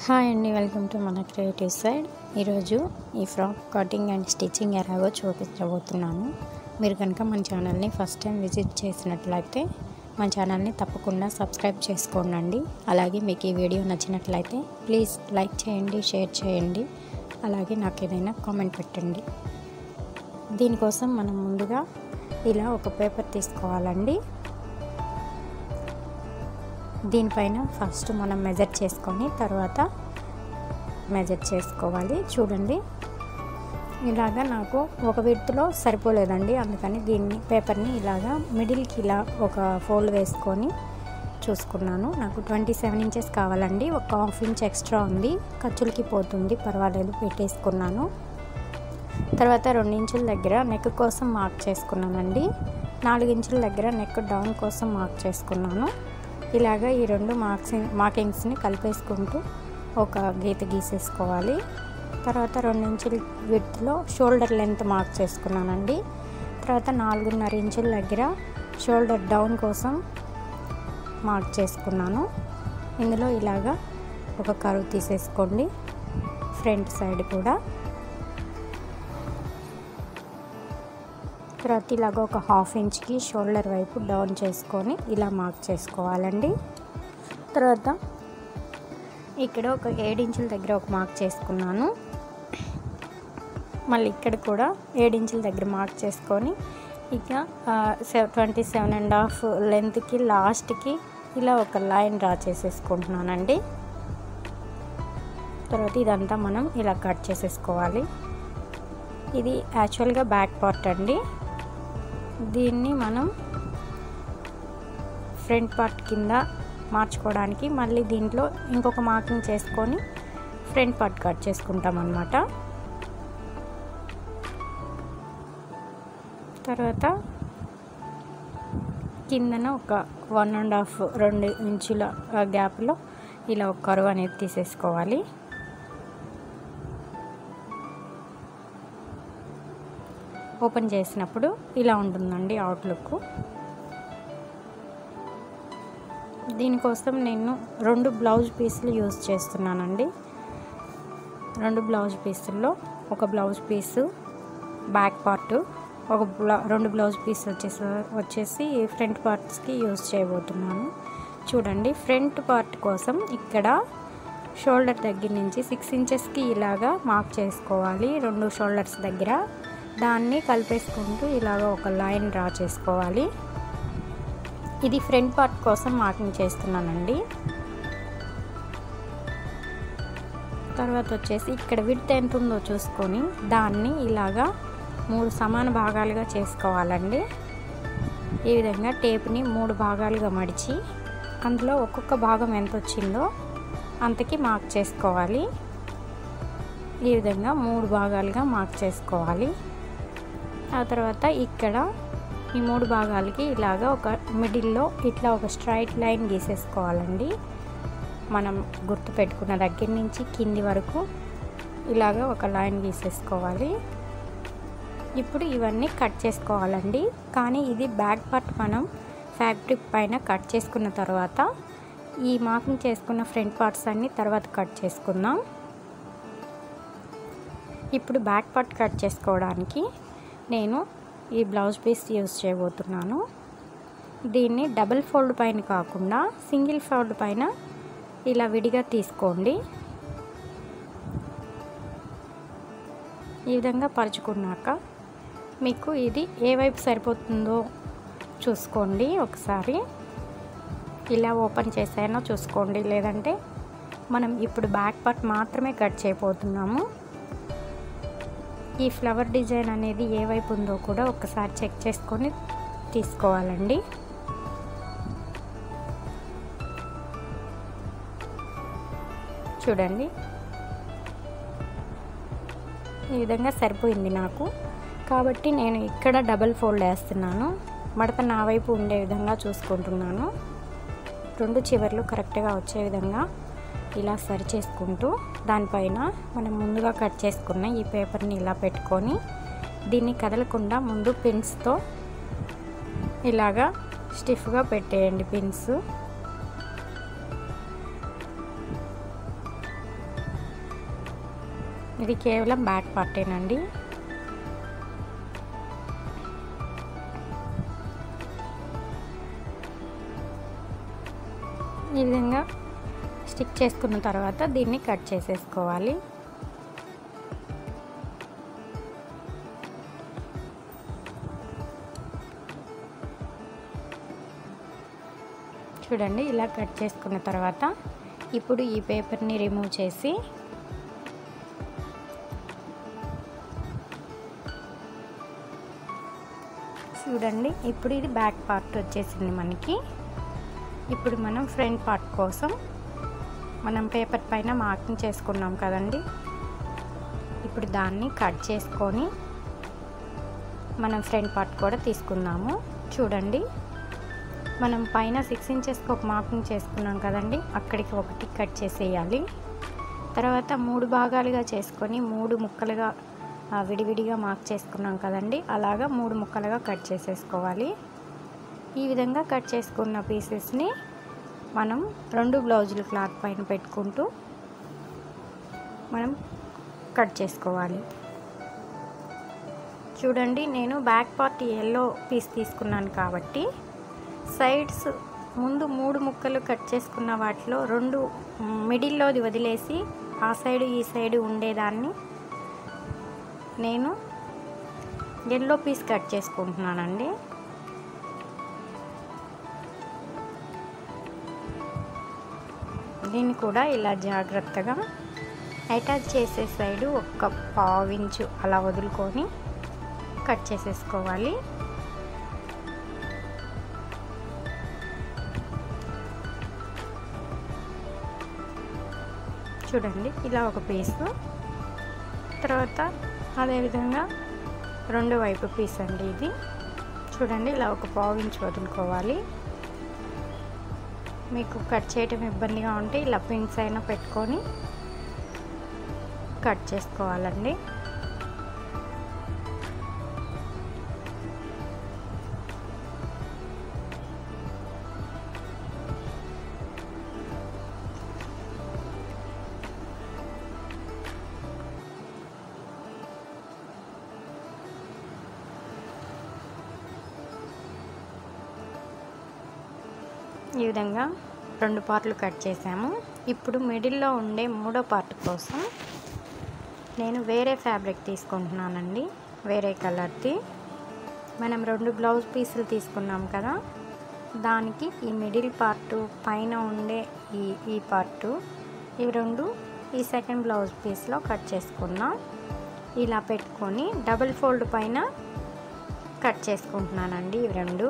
hi అండి welcome to మన creative side ఈరోజు ఈ ఫ్రాక్ కటింగ్ అండ్ స్టిచ్చింగ్ ఎలాగో చూపించబోతున్నాను మీరు కనుక మన ఛానల్ని ఫస్ట్ టైం విజిట్ చేసినట్లయితే మన ఛానల్ని తప్పకుండా సబ్స్క్రైబ్ చేసుకోండి అలాగే మీకు ఈ వీడియో నచ్చినట్లయితే ప్లీజ్ లైక్ చేయండి షేర్ చేయండి అలాగే నాకు ఏదైనా కామెంట్ పెట్టండి దీనికోసం మనం ముందుగా ఇలా ఒక పేపర్ తీసుకోవాలండి దీనిపైన ఫస్ట్ మనం మెజర్ చేసుకొని తర్వాత మెజర్ చేసుకోవాలి చూడండి ఇలాగా నాకు ఒక విడతలో సరిపోలేదండి అందుకని దీన్ని పేపర్ని ఇలాగా మిడిల్కి ఇలా ఒక ఫోల్డ్ వేసుకొని చూసుకున్నాను నాకు ట్వంటీ సెవెన్ ఇంచెస్ కావాలండి ఒక హాఫ్ ఇంచ్ ఎక్స్ట్రా ఉంది ఖర్చులకి పోతుంది పర్వాలేదు పెట్టేసుకున్నాను తర్వాత రెండు ఇంచుల దగ్గర నెక్ కోసం మార్క్ చేసుకున్నానండి నాలుగు ఇంచుల దగ్గర నెక్ డౌన్ కోసం మార్క్ చేసుకున్నాను ఇలాగ ఈ రెండు మార్క్స్ మార్కింగ్స్ని కలిపేసుకుంటూ ఒక గీత గీసేసుకోవాలి తర్వాత రెండు ఇంచుల విడ్త్లో షోల్డర్ లెంత్ మార్క్ చేసుకున్నానండి తర్వాత నాలుగున్నర ఇంచుల దగ్గర షోల్డర్ డౌన్ కోసం మార్క్ చేసుకున్నాను ఇందులో ఇలాగా ఒక కరువు తీసేసుకోండి ఫ్రంట్ సైడ్ కూడా తర్వాత ఇలాగ ఒక హాఫ్ ఇంచ్కి షోల్డర్ వైపు డౌన్ చేసుకొని ఇలా మార్క్ చేసుకోవాలండి తర్వాత ఇక్కడ ఒక ఏడించుల దగ్గర ఒక మార్క్ చేసుకున్నాను మళ్ళీ ఇక్కడ కూడా ఏడించుల దగ్గర మార్క్ చేసుకొని ఇక ట్వంటీ సెవెన్ అండ్ హాఫ్ లెంత్కి లాస్ట్కి ఇలా ఒక లైన్ డ్రా చేసేసుకుంటున్నానండి తర్వాత ఇదంతా మనం ఇలా కట్ చేసేసుకోవాలి ఇది యాక్చువల్గా బ్యాక్ పార్ట్ అండి దీన్ని మనం ఫ్రంట్ పార్ట్ కింద మార్చుకోవడానికి మళ్ళీ దీంట్లో ఇంకొక మార్కింగ్ చేసుకొని ఫ్రంట్ పార్ట్ కట్ చేసుకుంటాం అన్నమాట తర్వాత కిందన ఒక వన్ అండ్ హాఫ్ రెండు ఇంచుల గ్యాప్లో ఇలా ఒక కరువు అనేది తీసేసుకోవాలి ఓపెన్ చేసినప్పుడు ఇలా ఉంటుందండి అవుట్లుక్ దీనికోసం నేను రెండు బ్లౌజ్ పీసులు యూజ్ చేస్తున్నానండి రెండు బ్లౌజ్ పీసుల్లో ఒక బ్లౌజ్ పీసు బ్యాక్ పార్ట్ ఒక బ్లౌ రెండు బ్లౌజ్ పీస్ వచ్చేసి వచ్చేసి ఫ్రంట్ పార్ట్స్కి యూజ్ చేయబోతున్నాను చూడండి ఫ్రంట్ పార్ట్ కోసం ఇక్కడ షోల్డర్ దగ్గర నుంచి సిక్స్ ఇంచెస్కి ఇలాగా మార్క్ చేసుకోవాలి రెండు షోల్డర్స్ దగ్గర దాన్ని కలిపేసుకుంటూ ఇలాగ ఒక లైన్ డ్రా చేసుకోవాలి ఇది ఫ్రంట్ పార్ట్ కోసం మార్కింగ్ చేస్తున్నానండి తర్వాత వచ్చేసి ఇక్కడ విడ్త్ ఎంత ఉందో చూసుకొని దాన్ని ఇలాగా మూడు సమాన భాగాలుగా చేసుకోవాలండి ఈ విధంగా టేప్ని మూడు భాగాలుగా మడిచి అందులో ఒక్కొక్క భాగం ఎంత వచ్చిందో అంతకి మార్క్ చేసుకోవాలి ఈ విధంగా మూడు భాగాలుగా మార్క్ చేసుకోవాలి ఆ తర్వాత ఇక్కడ ఈ మూడు భాగాలకి ఇలాగ ఒక మిడిల్లో ఇట్లా ఒక స్ట్రైట్ లైన్ గీసేసుకోవాలండి మనం గుర్తు పెట్టుకున్న దగ్గర నుంచి కింది వరకు ఇలాగ ఒక లైన్ గీసేసుకోవాలి ఇప్పుడు ఇవన్నీ కట్ చేసుకోవాలండి కానీ ఇది బ్యాక్ పార్ట్ మనం ఫ్యాబ్రిక్ పైన కట్ చేసుకున్న తర్వాత ఈ మార్కింగ్ చేసుకున్న ఫ్రంట్ పార్ట్స్ అన్నీ తర్వాత కట్ చేసుకుందాం ఇప్పుడు బ్యాక్ పార్ట్ కట్ చేసుకోవడానికి నేను ఈ బ్లౌజ్ పీస్ యూజ్ చేయబోతున్నాను దీన్ని డబుల్ ఫోల్డ్ పైన కాకుండా సింగిల్ ఫోల్డ్ పైన ఇలా విడిగా తీసుకోండి ఈ విధంగా పరుచుకున్నాక మీకు ఇది ఏ వైపు సరిపోతుందో చూసుకోండి ఒకసారి ఇలా ఓపెన్ చేసైనా చూసుకోండి లేదంటే మనం ఇప్పుడు బ్యాక్ పార్ట్ మాత్రమే కట్ చేయబోతున్నాము ఈ ఫ్లవర్ డిజైన్ అనేది ఏ వైపు ఉందో కూడా ఒకసారి చెక్ చేసుకొని తీసుకోవాలండి చూడండి ఈ విధంగా సరిపోయింది నాకు కాబట్టి నేను ఇక్కడ డబల్ ఫోల్డ్ వేస్తున్నాను మడత నా వైపు ఉండే విధంగా చూసుకుంటున్నాను రెండు చివర్లు కరెక్ట్గా వచ్చే విధంగా ఇలా సరి చేసుకుంటూ దానిపైన మనం ముందుగా కట్ చేసుకున్న ఈ పేపర్ని ఇలా పెట్టుకొని దీన్ని కదలకుండా ముందు పిన్స్తో ఇలాగా స్టిఫ్గా పెట్టేయండి పిన్స్ ఇది కేవలం బ్యాక్ పార్టేనండి ఈ విధంగా స్టిక్ చేసుకున్న తర్వాత దీన్ని కట్ చేసేసుకోవాలి చూడండి ఇలా కట్ చేసుకున్న తర్వాత ఇప్పుడు ఈ పేపర్ని రిమూవ్ చేసి చూడండి ఇప్పుడు ఇది బ్యాక్ పార్ట్ వచ్చేసింది మనకి ఇప్పుడు మనం ఫ్రంట్ పార్ట్ కోసం మనం పేపర్ పైన మార్కింగ్ చేసుకున్నాం కదండి ఇప్పుడు దాన్ని కట్ చేసుకొని మనం ఫ్రంట్ పార్ట్ కూడా తీసుకుందాము చూడండి మనం పైన సిక్స్ ఇంచెస్కి ఒక మార్కింగ్ చేసుకున్నాం కదండి అక్కడికి ఒకటి కట్ చేసేయాలి తర్వాత మూడు భాగాలుగా చేసుకొని మూడు ముక్కలుగా విడివిడిగా మార్క్ చేసుకున్నాం కదండి అలాగా మూడు ముక్కలుగా కట్ చేసేసుకోవాలి ఈ విధంగా కట్ చేసుకున్న పీసెస్ని మనం రెండు బ్లౌజులు క్లాత్ పైన పెట్టుకుంటూ మనం కట్ చేసుకోవాలి చూడండి నేను బ్యాక్ పార్ట్ ఎల్లో పీస్ తీసుకున్నాను కాబట్టి సైడ్స్ ముందు మూడు ముక్కలు కట్ చేసుకున్న వాటిలో రెండు మిడిల్లోది వదిలేసి ఆ సైడు ఈ సైడు ఉండేదాన్ని నేను ఎల్లో పీస్ కట్ చేసుకుంటున్నానండి దీన్ని కూడా ఇలా జాగ్రత్తగా అటాచ్ చేసే సైడు ఒక్క పావించు అలా వదులుకొని కట్ చేసేసుకోవాలి చూడండి ఇలా ఒక పీసు తర్వాత అదేవిధంగా రెండు వైపు పీస్ అండి ఇది చూడండి ఇలా ఒక పావు ఇంచ్ వదులుకోవాలి మీకు కట్ చేయటం ఇబ్బందిగా ఉంటే ఇలా పిన్స్ అయినా పెట్టుకొని కట్ చేసుకోవాలండి ఈ విధంగా రెండు పార్ట్లు కట్ చేసాము ఇప్పుడు మిడిల్లో ఉండే మూడో పార్ట్ కోసం నేను వేరే ఫ్యాబ్రిక్ తీసుకుంటున్నానండి వేరే కలర్ది మనం రెండు బ్లౌజ్ పీసులు తీసుకున్నాం కదా దానికి ఈ మిడిల్ పార్టు పైన ఉండే ఈ ఈ పార్టు ఇవి రెండు ఈ సెకండ్ బ్లౌజ్ పీస్లో కట్ చేసుకున్నాం ఇలా పెట్టుకొని డబుల్ ఫోల్డ్ పైన కట్ చేసుకుంటున్నానండి ఇవి రెండు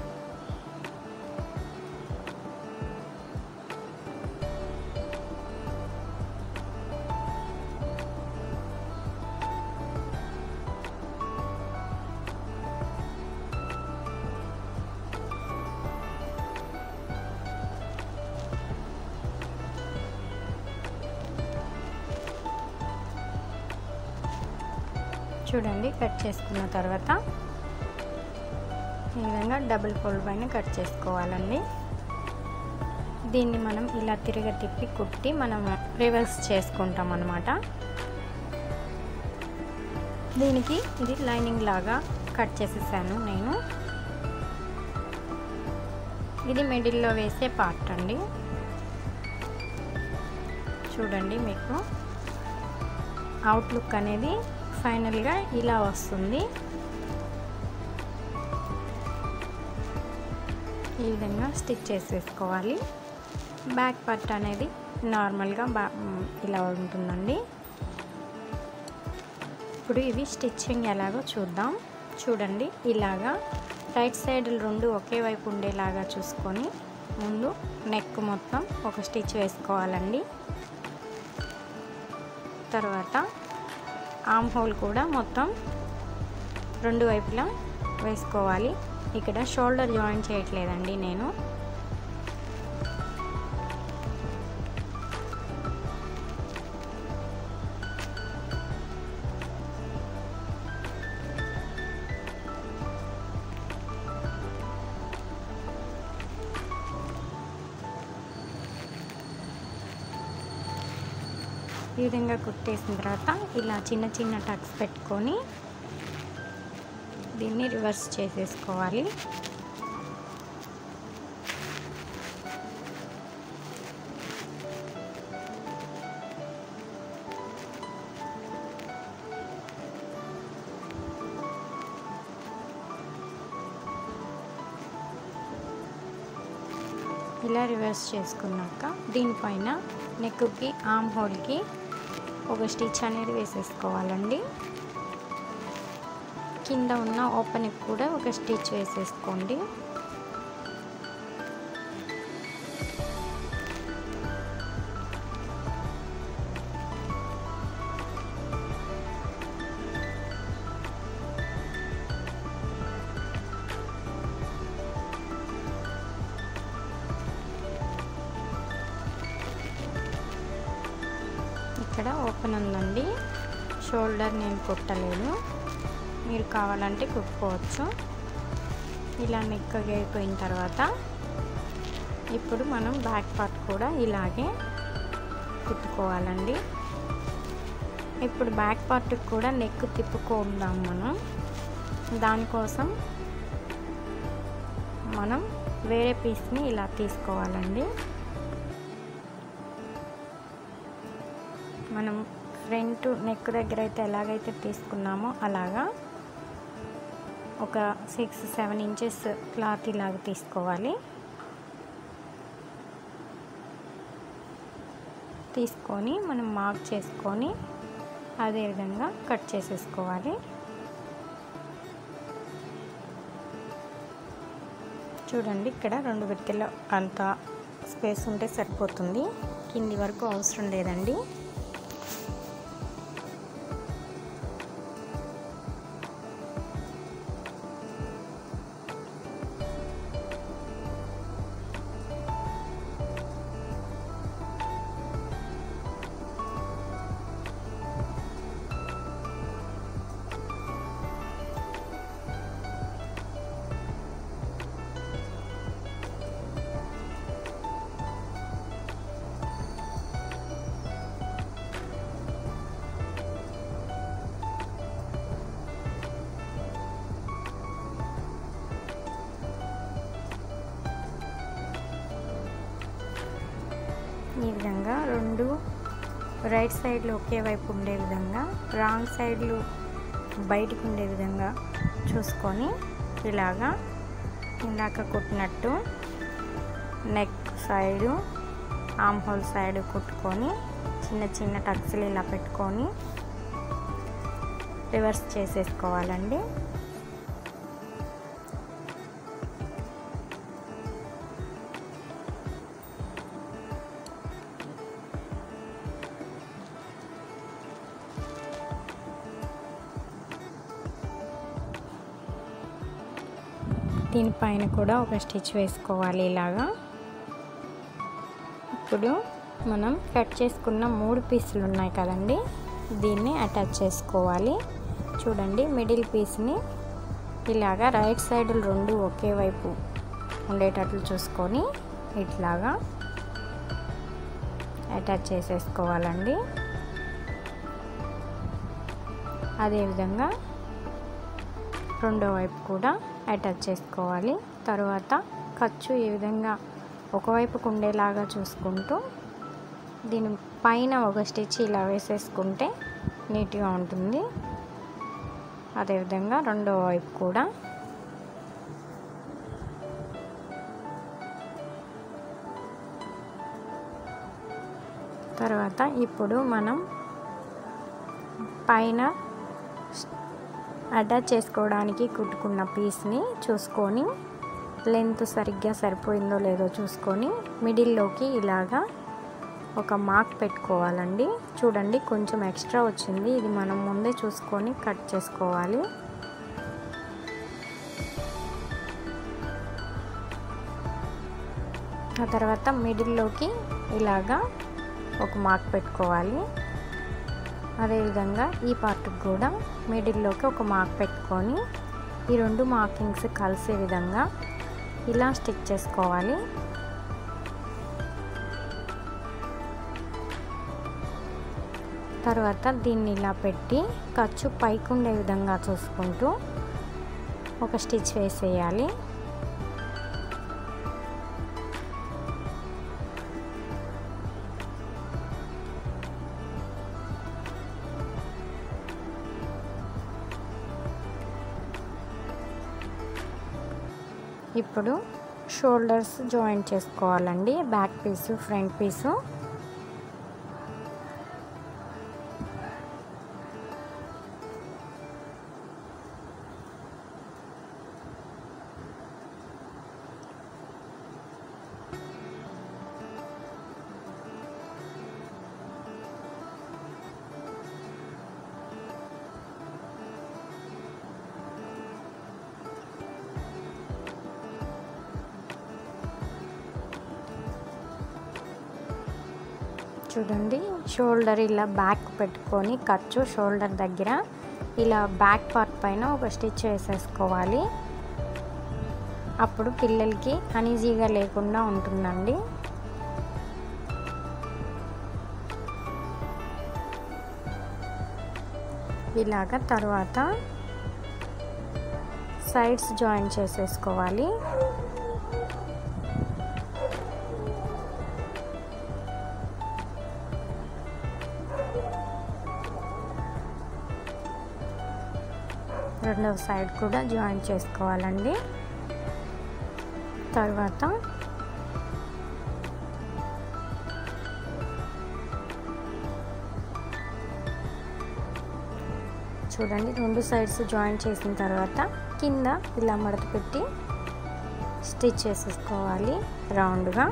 చూడండి కట్ చేసుకున్న తర్వాత ఈ విధంగా డబుల్ ఫోల్డ్ పైన కట్ చేసుకోవాలండి దీన్ని మనం ఇలా తిరిగి తిప్పి కుట్టి మనం రివర్స్ చేసుకుంటాం అన్నమాట దీనికి ఇది లైనింగ్ లాగా కట్ చేసేసాను నేను ఇది మిడిల్లో వేసే పార్ట్ అండి చూడండి మీకు అవుట్లుక్ అనేది ఫైనల్గా ఇలా వస్తుంది ఈ విధంగా స్టిచ్ చేసేసుకోవాలి బ్యాక్ పార్ట్ అనేది నార్మల్గా బా ఇలా ఉంటుందండి ఇప్పుడు ఇవి స్టిచ్చింగ్ ఎలాగో చూద్దాం చూడండి ఇలాగా రైట్ సైడ్ రెండు ఒకే వైపు ఉండేలాగా చూసుకొని ముందు నెక్ మొత్తం ఒక స్టిచ్ వేసుకోవాలండి తర్వాత ఆమ్ హోల్ కూడా మొత్తం రెండు వైపులా వేసుకోవాలి ఇక్కడ షోల్డర్ జాయిన్ చేయట్లేదండి నేను ఈ విధంగా కుట్టేసిన తర్వాత ఇలా చిన్న చిన్న టక్స్ పెట్టుకొని దీన్ని రివర్స్ చేసేసుకోవాలి ఇలా రివర్స్ చేసుకున్నాక దీనిపైన నెక్కి ఆమ్ హోల్కి ఒక స్టిచ్ అనేది వేసేసుకోవాలండి కింద ఉన్న ఓపెన్కి కూడా ఒక స్టిచ్ వేసేసుకోండి ఇక్కడ ఓపెన్ ఉందండి షోల్డర్ నేను కుట్టలేదు మీరు కావాలంటే కుట్టుకోవచ్చు ఇలా నెక్ అయిపోయిన తర్వాత ఇప్పుడు మనం బ్యాక్ పార్ట్ కూడా ఇలాగే కుట్టుకోవాలండి ఇప్పుడు బ్యాక్ పార్ట్కి కూడా నెక్ తిప్పుకుందాం మనం దానికోసం మనం వేరే పీస్ని ఇలా తీసుకోవాలండి మనం ఫ్రంట్ నెక్ దగ్గర అయితే ఎలాగైతే తీసుకున్నామో అలాగా ఒక సిక్స్ సెవెన్ ఇంచెస్ క్లాత్ ఇలాగ తీసుకోవాలి తీసుకొని మనం మార్క్ చేసుకొని అదేవిధంగా కట్ చేసేసుకోవాలి చూడండి ఇక్కడ రెండు విడతలు అంత స్పేస్ ఉంటే సరిపోతుంది కింది వరకు అవసరం లేదండి ఈ విధంగా రెండు రైట్ సైడ్లో ఒకే వైపు ఉండే విధంగా రాంగ్ సైడ్లు బయటకు ఉండే విధంగా చూసుకొని ఇలాగా ఇందాక కుట్టినట్టు neck side arm hole side కుట్టుకొని చిన్న చిన్న టక్స్లు ఇలా పెట్టుకొని రివర్స్ చేసేసుకోవాలండి దీనిపైన కూడా ఒక స్టిచ్ వేసుకోవాలి ఇలాగా ఇప్పుడు మనం కట్ చేసుకున్న మూడు పీసులు ఉన్నాయి కదండి దీన్ని అటాచ్ చేసుకోవాలి చూడండి మిడిల్ పీస్ని ఇలాగా రైట్ సైడ్ రెండు ఒకే వైపు ఉండేటట్లు చూసుకొని ఇట్లాగా అటాచ్ చేసేసుకోవాలండి అదేవిధంగా రెండో వైపు కూడా అటాచ్ చేసుకోవాలి తర్వాత ఖర్చు ఈ విధంగా ఒకవైపుకు ఉండేలాగా చూసుకుంటూ దీని పైన ఒక స్టిచ్ ఇలా వేసేసుకుంటే నీట్గా ఉంటుంది అదేవిధంగా రెండో వైపు కూడా తర్వాత ఇప్పుడు మనం పైన అటాచ్ చేసుకోవడానికి కుట్టుకున్న పీస్ని చూసుకొని లెంత్ సరిగ్గా సరిపోయిందో లేదో చూసుకొని మిడిల్లోకి ఇలాగా ఒక మార్క్ పెట్టుకోవాలండి చూడండి కొంచెం ఎక్స్ట్రా వచ్చింది ఇది మనం ముందే చూసుకొని కట్ చేసుకోవాలి ఆ తర్వాత మిడిల్లోకి ఇలాగా ఒక మార్క్ పెట్టుకోవాలి అదేవిధంగా ఈ పార్ట్కి కూడా మిడిల్లోకి ఒక మార్క్ పెట్టుకొని ఈ రెండు మార్కింగ్స్ కలిసే విధంగా ఇలా స్టిక్ చేసుకోవాలి తర్వాత దీన్ని ఇలా పెట్టి ఖర్చు పైకి ఉండే విధంగా చూసుకుంటూ ఒక స్టిచ్ వేసేయాలి ఇప్పుడు షోల్డర్స్ జాయింట్ చేసుకోవాలండి బ్యాక్ పీసు ఫ్రంట్ పీసు చూడండి షోల్డర్ ఇలా బ్యాక్ పెట్టుకొని ఖర్చు షోల్డర్ దగ్గర ఇలా బ్యాక్ పార్ట్ పైన ఒక స్టిచ్ వేసేసుకోవాలి అప్పుడు పిల్లలకి అనీజీగా లేకుండా ఉంటుందండి ఇలాగ తర్వాత సైడ్స్ జాయిన్ చేసేసుకోవాలి రెండవ సైడ్ కూడా జాయిన్ చేసుకోవాలండి తర్వాత చూడండి రెండు సైడ్స్ జాయిన్ చేసిన తర్వాత కింద ఇలా మడత పెట్టి స్టిచ్ చేసేసుకోవాలి రౌండ్గా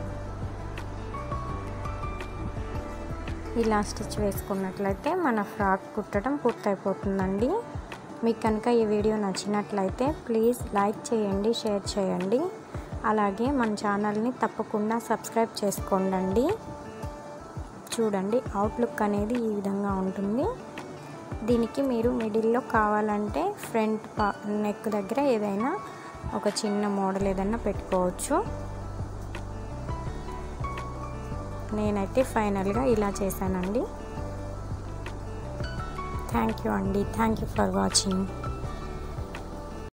ఇలా స్టిచ్ వేసుకున్నట్లయితే మన ఫ్రాక్ కుట్టడం పూర్తయిపోతుందండి మీకు కనుక ఈ వీడియో నచ్చినట్లయితే ప్లీజ్ లైక్ చేయండి షేర్ చేయండి అలాగే మన ఛానల్ని తప్పకుండా సబ్స్క్రైబ్ చేసుకోండి చూడండి అవుట్లుక్ అనేది ఈ విధంగా ఉంటుంది దీనికి మీరు మిడిల్లో కావాలంటే ఫ్రంట్ పా నెక్ దగ్గర ఏదైనా ఒక చిన్న మోడల్ ఏదైనా పెట్టుకోవచ్చు నేనైతే ఫైనల్గా ఇలా చేశానండి థ్యాంక్ యూ అండి థ్యాంక్ యూ ఫర్ వాచింగ్